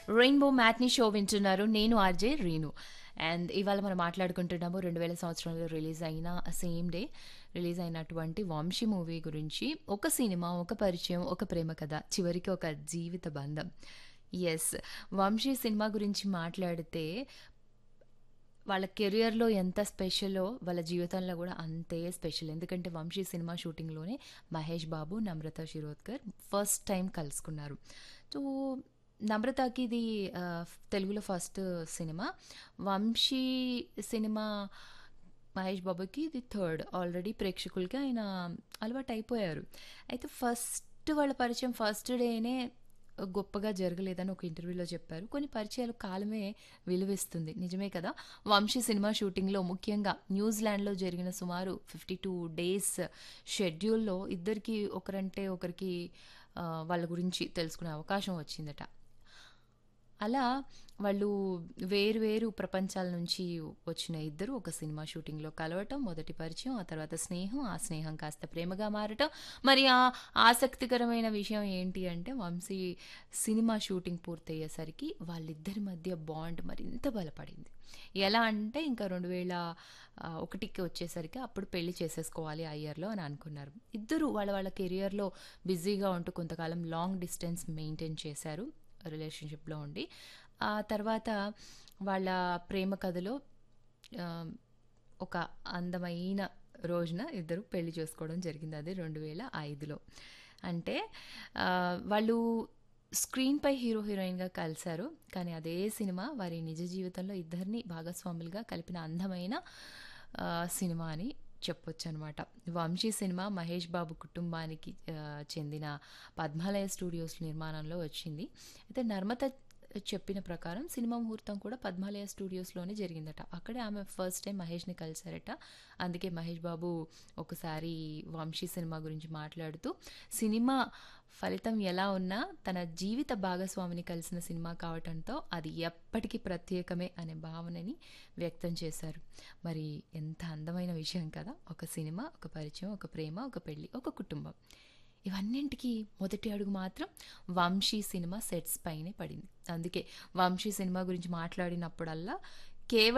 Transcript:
rainbow matinee show వింటున్నారు నేను RJ Reenu and ఇవాళ మనం మాట్లాడుకుంటున్నాము రెండు వేల సంవత్సరంలో రిలీజ్ అయిన సేమ్ డే రిలీజ్ అయినటువంటి వంశీ మూవీ గురించి ఒక సినిమా ఒక పరిచయం ఒక ప్రేమ కథ చివరికి ఒక జీవిత బంధం ఎస్ వంశీ సినిమా గురించి మాట్లాడితే వాళ్ళ కెరియర్లో ఎంత స్పెషలో వాళ్ళ జీవితంలో కూడా అంతే స్పెషల్ ఎందుకంటే వంశీ సినిమా షూటింగ్లోనే మహేష్ బాబు నమ్రత శిరోద్కర్ ఫస్ట్ టైం కలుసుకున్నారు సో నమ్రతకి ఇది ఆ, తెలుగులో first cinema Vamsi cinema Mahesh బాబుకి ఇది థర్డ్ ఆల్రెడీ ప్రేక్షకులకి ఆయన అలవాటు అయిపోయారు అయితే ఫస్ట్ వాళ్ళ పరిచయం ఫస్ట్ డేనే గొప్పగా జరగలేదని ఒక ఇంటర్వ్యూలో చెప్పారు కొన్ని పరిచయాలు కాలమే విలువిస్తుంది నిజమే కదా వంశీ సినిమా షూటింగ్లో ముఖ్యంగా న్యూజిలాండ్లో జరిగిన సుమారు ఫిఫ్టీ టూ డేస్ షెడ్యూల్లో ఇద్దరికి ఒకరంటే ఒకరికి ఆ, వాళ్ళ గురించి తెలుసుకునే అవకాశం వచ్చిందట అలా వాళ్ళు వేరు వేరు ప్రపంచాల నుంచి వచ్చిన ఇద్దరు ఒక సినిమా షూటింగ్లో కలవటం మొదటి పరిచయం ఆ తర్వాత స్నేహం ఆ స్నేహం కాస్త ప్రేమగా మారటం మరి ఆ ఆసక్తికరమైన విషయం ఏంటి అంటే వంశీ సినిమా షూటింగ్ పూర్తయ్యేసరికి వాళ్ళిద్దరి మధ్య బాండ్ మరింత బలపడింది ఎలా అంటే ఇంకా రెండు వేల ఆ, ఒకటికి వచ్చేసరికి అప్పుడు పెళ్లి చేసేసుకోవాలి ఆ ఇయర్లో అని అనుకున్నారు ఇద్దరు వాళ్ళ వాళ్ళ కెరియర్లో బిజీగా ఉంటూ కొంతకాలం లాంగ్ డిస్టెన్స్ మెయింటైన్ చేశారు రిలేషన్షిప్లో ఉండి ఆ తర్వాత వాళ్ళ ప్రేమ కథలో ఆ, ఒక అందమైన రోజున ఇద్దరు పెళ్లి చేసుకోవడం జరిగింది అది రెండు వేల ఐదులో అంటే ఆ, వాళ్ళు స్క్రీన్పై హీరో హీరోయిన్గా కలిశారు కానీ అదే సినిమా వారి నిజ జీవితంలో ఇద్దరిని భాగస్వాములుగా కలిపిన అందమైన ఆ, సినిమా అని చెప్పొచ్చు అనమాట వంశీ సినిమా మహేష్ బాబు కుటుంబానికి ఆ, చెందిన పద్మాలయ స్టూడియోస్ నిర్మాణంలో వచ్చింది అయితే నర్మత చెప్పిన ప్రకారం సినిమా ముహూర్తం కూడా పద్మాలయ స్టూడియోస్లోనే జరిగిందట అక్కడే ఆమె ఫస్ట్ టైం మహేష్ని కలిశారట అందుకే మహేష్ బాబు ఒకసారి వంశీ సినిమా గురించి మాట్లాడుతూ సినిమా ఫలితం ఎలా ఉన్నా తన జీవిత భాగస్వామిని కలిసిన సినిమా కావటంతో అది ఎప్పటికీ ప్రత్యేకమే అనే భావనని వ్యక్తం చేశారు మరి ఎంత అందమైన విషయం కదా ఒక సినిమా ఒక పరిచయం ఒక ప్రేమ ఒక పెళ్ళి ఒక కుటుంబం ఇవన్నింటికి మొదటి అడుగు మాత్రం వంశీ సినిమా సెట్స్ పైనే పడింది అందుకే వంశీ సినిమా గురించి మాట్లాడినప్పుడల్లా కేవలం